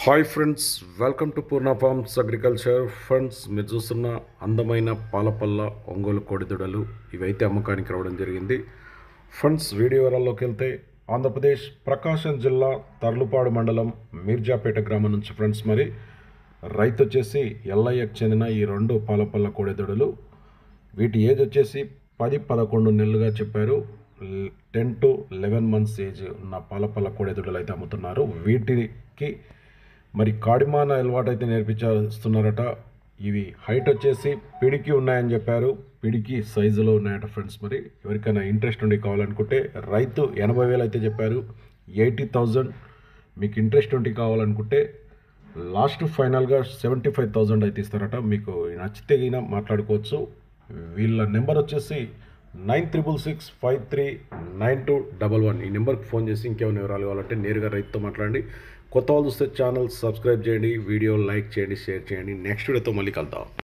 hi friends welcome to Purna farms agriculture friends మీరు చూస్తున్న అందమైన పాలపల్ల ఒంగోలు కోడిదూడలు ఇవైతే అమ్మకానికి రావడం జరిగింది ఫ్రెండ్స్ వీడియో వివరాల్లోకి వెళ్తే ఆంధ్రప్రదేశ్ ప్రకాశం జిల్లా తర్లుపాడు మండలం మీర్జాపేట గ్రామం నుంచి ఫ్రెండ్స్ మరి రైతు వచ్చేసి ఎల్ఐకి చెందిన ఈ రెండు పాలపల్ల కోడిదూడలు వీటి ఏజ్ వచ్చేసి పది పదకొండు నెలలుగా చెప్పారు ten to eleven months age ఉన్న పాలపల్ల కోడెదుడలు అయితే అమ్ముతున్నారు వీటికి మరి కాడిమాన అలవాటు అయితే నేర్పించేస్తున్నారట ఇవి హైట్ వచ్చేసి పిడికి ఉన్నాయని చెప్పారు పిడికి సైజులో ఉన్నాయట ఫ్రెండ్స్ మరి ఎవరికైనా ఇంట్రెస్ట్ ఉండి కావాలనుకుంటే రైతు ఎనభై వేలు అయితే చెప్పారు ఎయిటీ థౌజండ్ మీకు ఇంట్రెస్ట్ ఉండి కావాలనుకుంటే లాస్ట్ ఫైనల్గా సెవెంటీ ఫైవ్ థౌజండ్ అయితే ఇస్తారట మీకు నచ్చితే గిన మాట్లాడుకోవచ్చు వీళ్ళ నెంబర్ వచ్చేసి nine triple six five three nine two double one ఈ నెంబర్కి ఫోన్ చేసి ఇంకేమైనా వివరాలు కావాలంటే నేరుగా రైతుతో మాట్లాడండి కొత్త వాళ్ళు చూస్తే ఛానల్ సబ్స్క్రైబ్ చేయండి వీడియో లైక్ చేయండి షేర్ చేయండి నెక్స్ట్ వీడియోతో మళ్ళీ కలుద్దాం